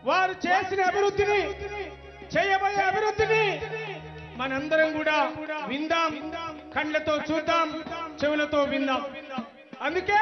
వారు చేసిన అభివృద్ధిని చేయబోయే అభివృద్ధిని మనందరం కూడా విందాం కండ్లతో చూద్దాం చెవులతో విందాం అందుకే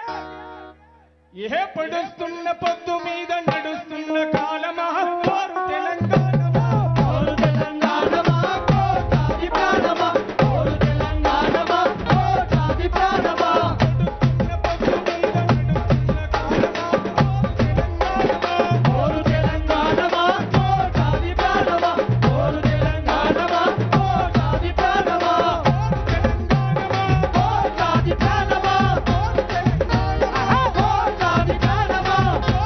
ఏ పడుస్తున్న పొద్దు మీద నడుస్తున్న కాలమా వారు తెలంగాణమా ఓరు తెలంగాణమా కోటాది ప్రాణమా ఓరు తెలంగాణమా కోటాది ప్రాణమా ఓరు తెలంగాణమా కోటాది ప్రాణమా ఓరు తెలంగాణమా కోటాది ప్రాణమా కోటాది ప్రాణమా కోటాది ప్రాణమా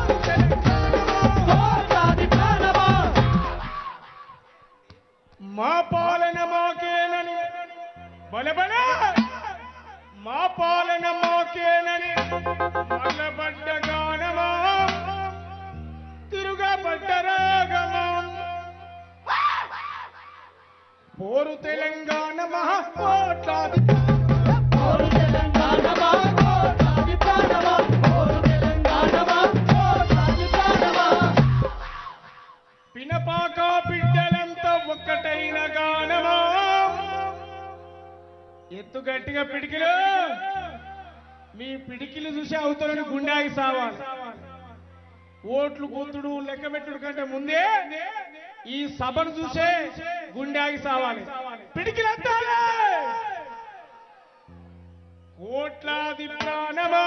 కోటాది ప్రాణమా మా పాలన మాకేనని బలబల మా పాలన మాకేనని మల్లబడ్డ గానమా తిరుగబడ్డ రాగమా పోరు తెలంగాణ మహాకోట్లాది ఓరు తెలంగాణమా కోటాది ప్రాణమా ఓరు తెలంగాణమా కోటాది ప్రాణమా పినపాక బిడ్డలంతా ఒక్కటైన గానమా ఎత్తు గట్టిగా పిడికిలు మీ పిడికిలు చూసి అవుతారని గుండాకి సావాలి ఓట్లు గుంతుడు లెక్క పెట్టుడు కంటే ముందే ఈ సభను చూసే గుండాకి సావాలి పిడికిలెత్తాలి కోట్లాది ప్రాణమా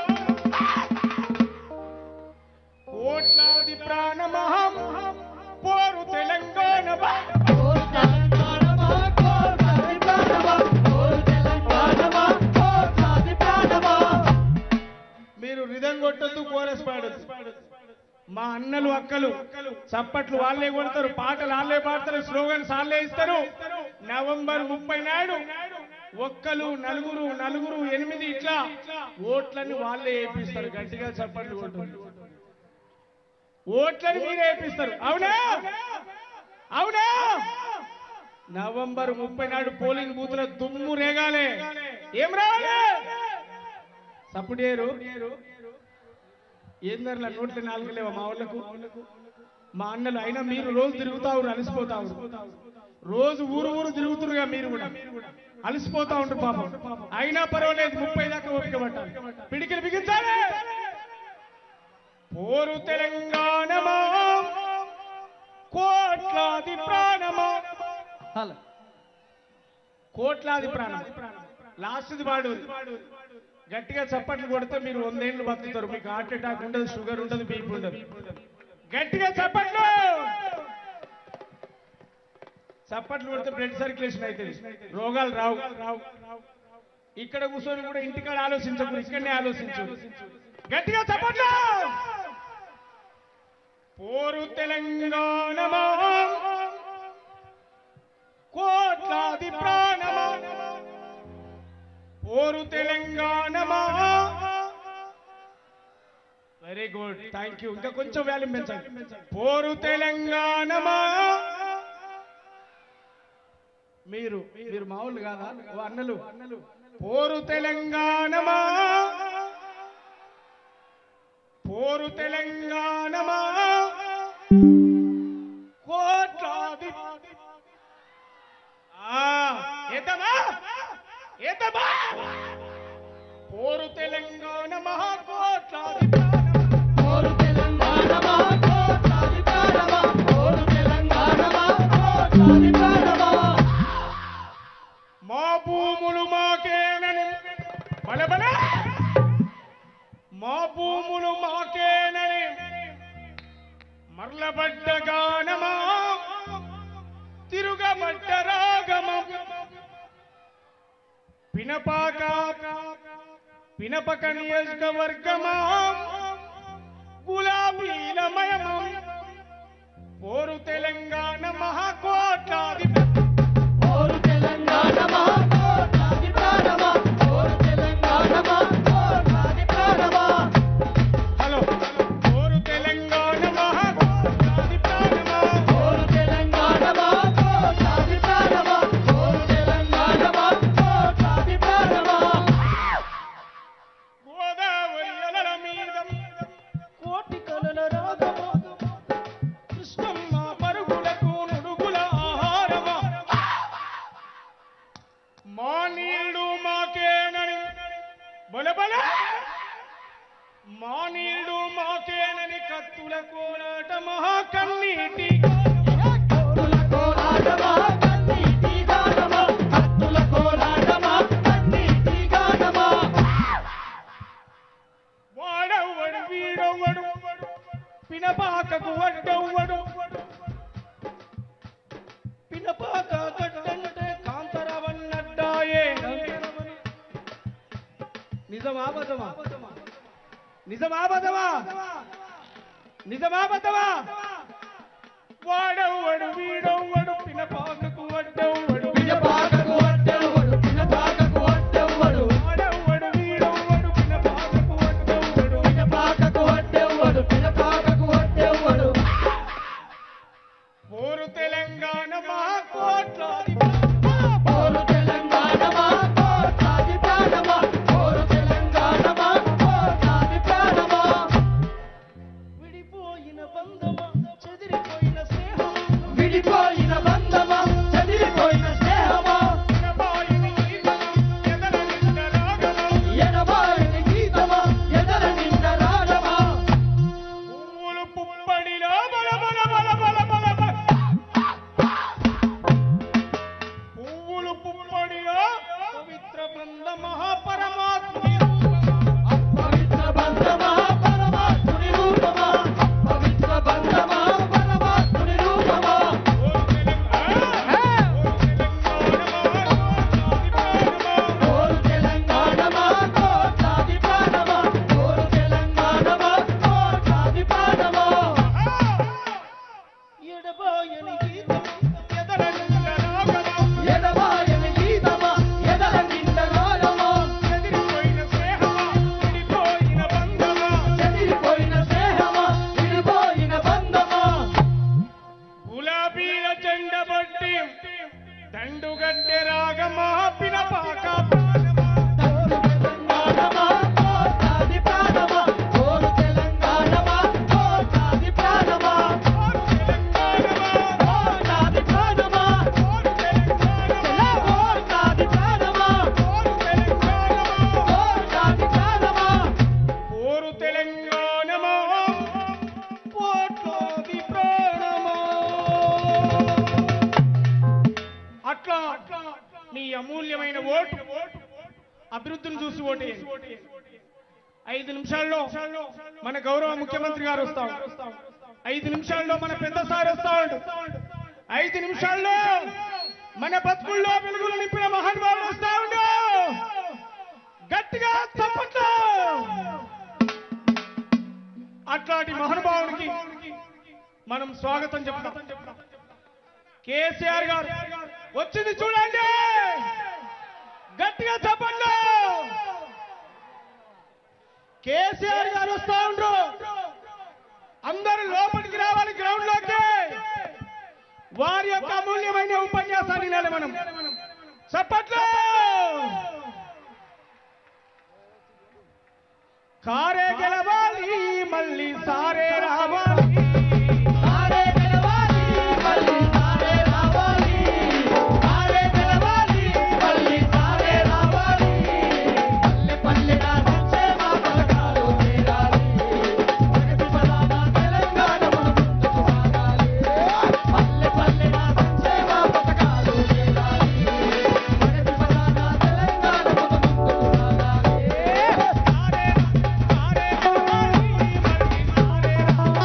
కోట్లాది ప్రాణమహం పోరు తెలంగాణ ఓరు తెలంగాణమా కోటాది ప్రాణమా ఓరు తెలంగాణమా కోటాది ప్రాణమా మీరు రిధం కొట్టద్దు కోరస్ పాడద్దు మా అన్నలు అక్కలు చప్పట్లు వాళ్ళే కొడతారు పాటలు వాళ్ళే పాడతారు స్లోగన్స్ వాళ్ళే ఇస్తారు నవంబర్ ముప్పై నాడు ఒక్కలు నలుగురు నలుగురు ఎనిమిది ఇట్లా ఓట్లని వాళ్ళే వేపిస్తారు గట్టిగా చప్పట్లు కొట్టు ఓట్లని మీరే వేపిస్తారు అవునా అవునా నవంబర్ ముప్పై నాడు పోలింగ్ బూత్ లో దుమ్ము రేగాలే ఏం రావాలి సప్పుడు చేయరు ఏం ధరల నోట్ల నాలుగు లేవా మా వాళ్ళకు మా అన్నలు అయినా మీరు రోజు తిరుగుతావు అలసిపోతా ఉంటారు రోజు ఊరు ఊరు తిరుగుతురుగా మీరు కూడా అలసిపోతా ఉంటారు పాపం అయినా పర్వాలేదు ముప్పై దాకా ఓపిక పట్టాలి పిడికిలు బిగించాలి పోరు తెలంగాణమా కోట్లాది ప్రాణమా హలో కోట్లాది ప్రాణం లాస్ట్ది పాడు గట్టిగా చప్పట్లు కొడితే మీరు వందేళ్లు బతుకుతారు మీకు హార్ట్ అటాక్ ఉండదు షుగర్ ఉండదు బీపీ ఉండదు గట్టిగా చప్పట్లు చప్పట్లు కొడితే బ్లడ్ సర్క్యులేషన్ అవుతుంది రోగాలు రావు ఇక్కడ కూర్చొని కూడా ఇంటికాడ ఆలోచించకు ఇక్కడనే ఆలోచించు గట్టిగా చప్పట్లు పోరు తెలంగాణమా కోట్లాది ప్రాణమా పోరు తెలంగాణమా వెరీ గుడ్ థ్యాంక్ యూ ఇంకా కొంచెం వాల్యూమ్ పెంచండి పోరు తెలంగాణమా మీరు మీరు మామూలు కాదా ఓ అన్నలు పోరు తెలంగాణమా పోరు తెలంగాణమా కోట్లాది ఆ, ఏతమా ఏతమా పోరు తెలంగాణ మహాకోట్లాది ఓరు తెలంగాణమా కోటాది ప్రాణమా ఓరు తెలంగాణమా కోటాది ప్రాణమా మా భూములు మాకేనని బలబల మా భూములు మాకేనని మరలబడ్డ గానమా తిరుగబడ్డ రాగమా పినపాక పినపక నియోజకవర్గమా గులాబీలమయమా పోరు తెలంగాణ మహాకోట్లాది ఓరు తెలంగాణమా కోటాది ప్రాణమా ఓరు తెలంగాణమా కోటాది ప్రాణమా హలో పోరు తెలంగాణ మహాకోట్లాది ప్రాణమా ఓరు తెలంగాణమా కోటాది ప్రాణమా ఓరు తెలంగాణమా కోటాది ప్రాణమా గోదావరి అలల మీద కోటి కలల రాగమా కత్తుల కోలాట మహా కన్నీటి కత్తుల కోలాటమా కన్నీటి గానమా కత్తుల కోలాటమా కన్నీటి గానమా వాడవ్వడు వీడవ్వడు పినపాకకు వడ్డవ్వడు పినపాక గడ్డంటే కాంతరవన్నడ్డాయే నిజమాబదమా నిజమాబదమా నిజమాబదమా వాడవ్వడు వీడవ్వడు పినపాకకు వడ్డవ్వడు పినపాకకు అడ్డెవ్వడు పినపాకకు అడ్డెవ్వడు వాడవ్వడు వీడవ్వడు పినపాకకు వడ్డవ్వడు పినపాకకు అడ్డెవ్వడు పినపాకకు అడ్డెవ్వడు పోరు తెలంగాణ మా కోట్లాది పోరు తెలంగాణమా కోట్లాది ప్రాణమా పోరు తెలంగాణమా కోట్లాది ప్రాణమా విడిపోయిన బంధమా చెదిరిపోయిన స్నేహం విడిపోయిన బంధమా చదిరిపోయిన స్నేహమా వినబాయని గీతమా, ఎదల నిండ రాగమా, ఎనబాయని గీతమా ఎదల నిండ రాగమా పువ్వులు పుప్పడిలో బల బల బల బల బల బల. పువ్వులు పుప్పడిలో పవిత్ర బంధ మహాపరమాత్మ పవిత్ర బంధమా పరమాత్ముని రూపమా పవిత్ర బంధమా పరమాత్ముని రూపమా ఓరు తెలంగాణమా కోట్లాది ప్రాణమా ఓరు తెలంగాణమా కోట్లాది ప్రాణమా ఎడబాయని గీతం ఎదల నిండ రాగమా, ఎడబాయని గీతమా ఎదల నిండ రాగమా చెదిరిపోయిన స్నేహమా, విడిపోయిన బంధమా, చెదిరిపోయిన స్నేహమా విడిపోయిన బంధమా గులాబీల జెండ బట్టి దండుగడ్డె రాగమా పినపాక ఓరు తెలంగాణమా కోట్లాది ప్రాణమా ఓరు తెలంగాణమా కోట్లాది ప్రాణమా కోట్లాది ప్రాణమా కోట్లాది ప్రాణమా కోట్లాది ప్రాణమా ఓరు తెలంగాణమా కోట్లాది ప్రాణమా అట్లా నీ అమూల్యమైన ఓటు అభివృద్ధిని చూసి ఓటేయండి ఐదు నిమిషాల్లో మన గౌరవ ముఖ్యమంత్రి గారు వస్తాం ఐదు నిమిషాల్లో మన పెద్ద సార్ వస్తా ఉండు ఐదు నిమిషాల్లో మన బతుకుల్లో వెలుగులు నింపిన మహానుభావుడు వస్తా ఉండు గట్టిగా చప్పట్లు అట్లాంటి మహానుభావునికి మనం స్వాగతం చెప్తాం కేసీఆర్ గారు వచ్చింది చూడండి గట్టిగా చెప్పండి కేసీఆర్ గారు వస్తా ఉండ్రు అందరూ లోపలికి రావాలి గ్రౌండ్ లోకి వారి యొక్క అమూల్యమైన ఉపన్యాసాన్ని వినాలి మనం చెప్పట్లు కారే గెలవాలి మళ్ళీ సారే రావాలి సారే గెలవాలి మళ్ళీ సారే రావాలి సారే గెలవాలి మళ్ళీ సారే రావాలి పల్లె పల్లెగా సంక్షేమ పథకాలు చేరాలి ప్రగతి పదాన తెలంగాణ మన ముందుకు సాగాలి పల్లె పల్లెగా సంక్షేమ పథకాలు చేరాలి ప్రగతి పదాన తెలంగాణ మన ముందుకు సాగాలి సారే సారే గెలవాలి మళ్ళీ సారే రావాలి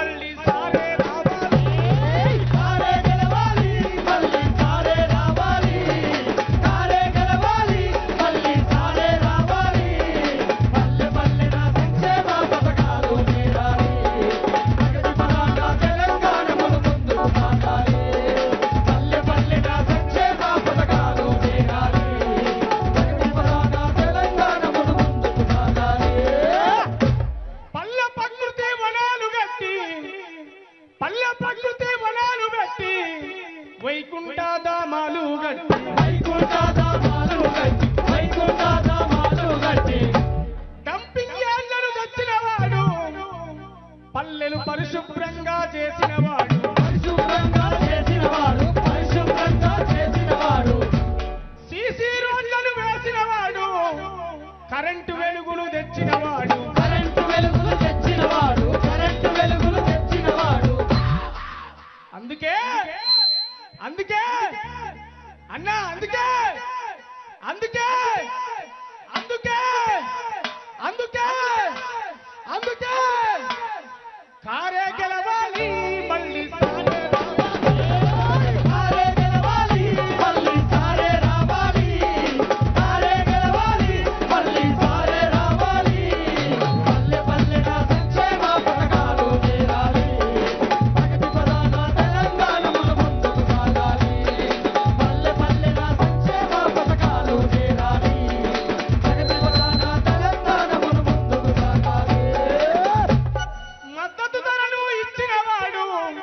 మళ్ళీ సారే రావాలి సారే గెలవాలి మళ్ళీ సారే రావాలి సారే గెలవాలి మళ్ళీ సారే రావాలి పల్లె పల్లె నా సంక్షేమ పథకాలు చేరాలి ప్రగతి పదాన తెలంగాణ మన ముందుకు సాగాలి పల్లె పల్లె నా సంక్షేమ పథకాలు చేరాలి ప్రగతి పదాన తెలంగాణ మన ముందుకు సాగాలి పల్ల ప్రకృతి వనాలు గట్టి పల్ల ప్రకృతి వనాలు గట్టి వైకుంఠ ధామాలు గట్టి వైకుంఠధామాలు గట్టి వైకుంఠధామాలు గట్టి డంపింగ్ యార్డులను తెచ్చిన వాడు పల్లెలు పరిశుభ్రంగా చేసిన వాడు పరిశుభ్రంగా చేసినవాడు పరిశుభ్రంగా చేసినవాడు సీసీ రోడ్లను వేసిన వాడు కరెంటు వెలుగులు తెచ్చిన వాడు కరెంటు వెలుగులు తెచ్చినవాడు కరెంటు వెలుగులు తెచ్చినవాడు అందుకే అందుకే అన్నా అందుకే అందుకే అందుకే అందుకే అందుకే కారే గెలవాలి మళ్ళీ సారే రావాలి. సారే గెలవాలి మళ్ళీ సారే రావాలి సారే గెలవాలి మళ్ళీ సారే రావాలి పల్లె పల్లె నా సంక్షేమ పథకాలు చేరాలి ప్రగతి ప్రధాన తెలంగాణ మన ముందుకు సాగాలి పల్లె పల్లె నా సంక్షేమ పథకాలు చేరాలి ప్రగతి ప్రధాన తెలంగాణ మన ముందుకు సాగాలి మద్దతు ధరలు ఇచ్చినవాడు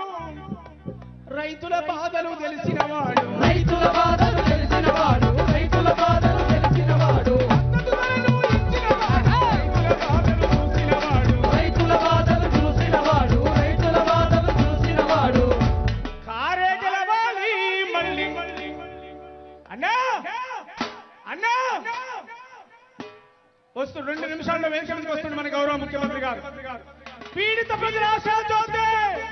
రైతుల బాధలు తెలిసినవాడు రైతుల బాధలు తెలిసినవాడు రైతుల బాధలు తెలిసినవాడు మద్దతు ధరలు ఇచ్చినవాడు రైతుల బాధలు చూసినవాడు రైతుల బాధలు చూసినవాడు రైతుల బాధలు చూసినవాడు కారే గెలవాలి మళ్ళీ అన్నా అన్నా వస్తు రెండు నిమిషాల్లో వేదిక మీదకి వస్తుంది మన గౌరవ ముఖ్యమంత్రి గారు పీడిత ప్రజల ఆశా జ్యోతి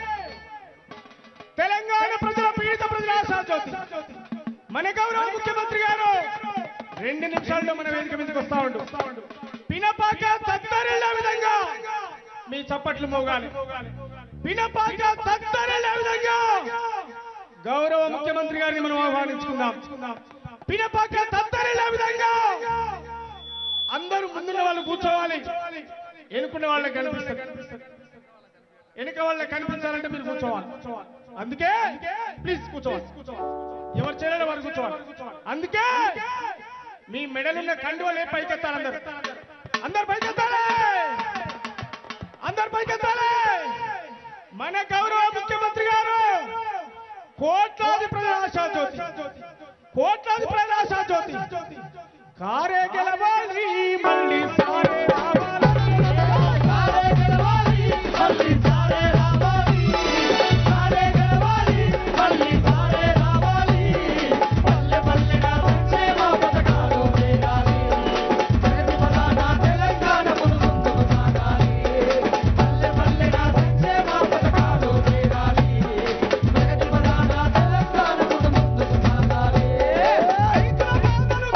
తెలంగాణ ప్రజల పీడిత ప్రజల ఆశా జ్యోతి మన గౌరవ ముఖ్యమంత్రి గారు రెండు నిమిషాల్లో మన వేదిక మీదకి వస్తా ఉండు పినపాక తత్తరిల్లే విధంగా మీ చప్పట్లు మోగాలి పినపాక తత్తరిల్లే విధంగా గౌరవ ముఖ్యమంత్రి గారిని మనం ఆహ్వానించుకుందాం పినపాక తత్తరిల్లే విధంగా అందరూ ముందున్న వాళ్ళు కూర్చోవాలి ఎనుకున్న వాళ్ళకి కనిపిస్తారు వెనుక వాళ్ళకి కనిపించాలంటే మీరు కూర్చోవాలి అందుకే ప్లీజ్ కూర్చోవాలి ఎవరు చేయడం వారు కూర్చోవాలి అందుకే మీ మెడలున్న కండువలే పైకెత్తాలి అందరు అందరు పైకెత్తాలి అందరు పైకెత్తాలి మన గౌరవ ముఖ్యమంత్రి గారు కోట్లాది ప్రజల ఆశా జ్యోతి కోట్లాది ప్రజల ఆశా జ్యోతి కారే గెలవాలి మళ్ళీ సారే రావాలి సారే గెలవాలి మళ్ళీ సారే రావాలి సారే గెలవాలి మళ్ళీ సారే రావాలి పల్లె పల్లె నా సంక్షేమ పథకాలు చేరాలి ప్రగతి ప్రధాన తెలంగాణ మన ముందుకు సాగాలి పల్లె పల్లె నా సంక్షేమ పథకాలు చేరాలి ప్రగతి ప్రధాన తెలంగాణ మన ముందుకు సాగాలి రైతుల బాధలు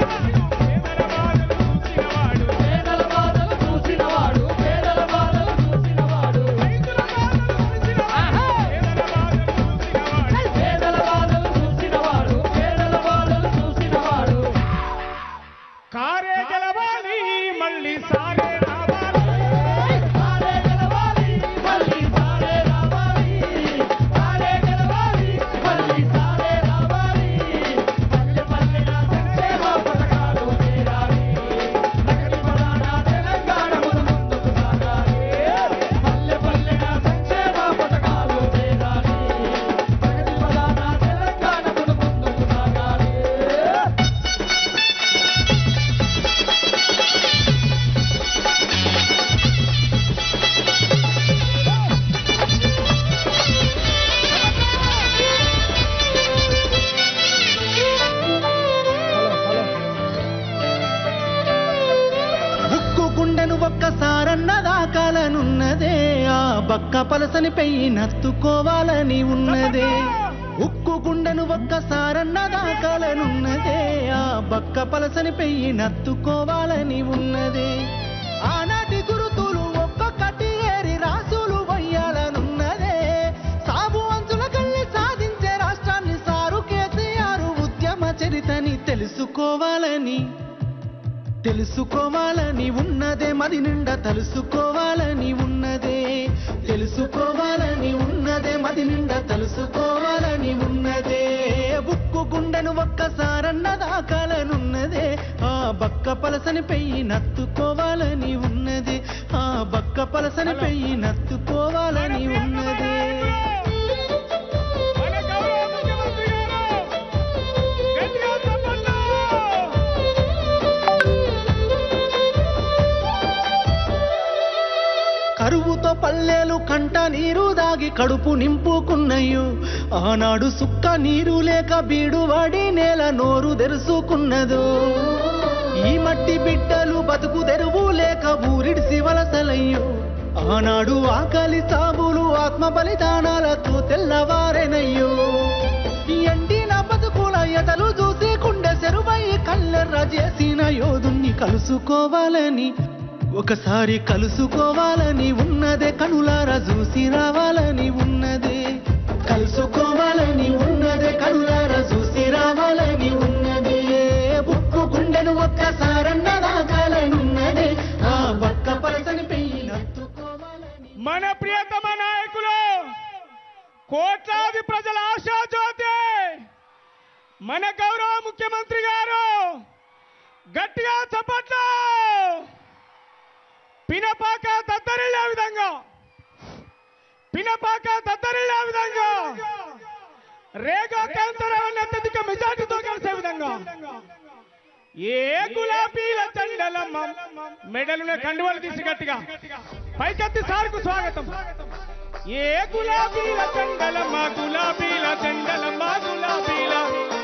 చూసినవాడు, పేదల బాధలు చూసినవాడు. పేదల బాధలు చూసినవాడు పేదల బాధలు రైతుల బాధలు చూసినవాడు, పేదల బాధలు చూసినవాడు. పేదల బాధలు చూసినవాడు పేదల బాధలు చూసినవాడు కారే గెలవాలి మళ్ళీ సారే రావాలి సారే గెలవాలి మళ్ళీ సారే రావాలి సారే గెలవాలి మళ్ళీ సారే రావాలి పల్లె పల్లె నా సంక్షేమ పథకాలు చేరాలి ప్రగతి ప్రధాన తెలంగాణ మన ముందుకు సాగాలి పల్లె పల్లె నా సంక్షేమ పథకాలు చేరాలి ప్రగతి ప్రధాన తెలంగాణ మన ముందుకు సాగాలి ఉక్కు గుండెను ఒక్కసారన్న దాకాలనున్నదే ఆ బక్క పలసని పెయ్యి నత్తుకోవాలని ఉన్నదే ఉక్కు గుండెను ఒక్కసారన్న దాకాలనున్నదే ఆ బక్క పలసని పెయ్యి నత్తుకోవాలని ఉన్నదే ఆనాటి గురుతులు ఒక్కొక్కటి ఏరి రాసులు వయ్యాలనున్నదే తెలుసుకోవాలని ఉన్నదే మది నిండా తెలుసుకోవాలని ఉన్నదే తెలుసుకోవాలని ఉన్నదే మది నిండా తెలుసుకోవాలని ఉన్నదే బుక్కు గుండెను ఒక్కసారన్న దాకాలనున్నదే ఆ బక్క పలసని పెయ్యి నత్తుకోవాలని ఉన్నదే ఆ బక్క పలసని పెయ్యి నత్తుకోవాలని ఉన్నదే మన గౌరవ ముఖ్యమంత్రి గారు గట్టిగా చెప్పండి కరువుతో పల్లెలు కంట నీరు దాగి కడుపు నింపుకున్నయ్యో ఆనాడు సుక్క నీరు లేక బీడు వాడి నేల నోరు తెరుసుకున్నదో ఈ మట్టి బిడ్డలు బతుకు తెరువు లేక ఊరిడిసి వలసలయ్యో ఆనాడు ఆకలి సాబులు ఆత్మ బలిదానాలతో తెల్లవారెనయ్యో ఎండిన బతుకుల ఎదలు చూసి కుండె చెరువై కల్లెర్ర చేసిన యోధుణ్ణి కలుసుకోవాలని ఒకసారి కలుసుకోవాలని ఉన్నదే కనులారా చూసి రావాలని ఉన్నదే కలుసుకోవాలని ఉన్నదే కనులారా చూసి రావాలని ఉన్నదే బుక్కు గుండెను ఒక్కసారన్న దాకాలనున్నదే ఆ బక్క పలసని పెయ్యి నత్తుకోవాలని మన ప్రియతమ నాయకులు కోట్లాది ప్రజల ఆశాజ్యోతి మన గౌరవ ముఖ్యమంత్రి గారు గట్టిగా చప్పట్లు పినపాక దద్దరిల్లే విధంగా పినపాక దద్దరిల్లే విధంగా రేగా కేంద్రం అత్యధిక మెజార్టీతో కలిసే విధంగా ఏ గులాబీల చండలమ్మ మెడలున్న కండువలు తీసి గట్టిగా పైకెత్తి సార్కు స్వాగతం ఏ గులాబీల చండలమ్మ గులాబీల చండలమ్మ గులాబీల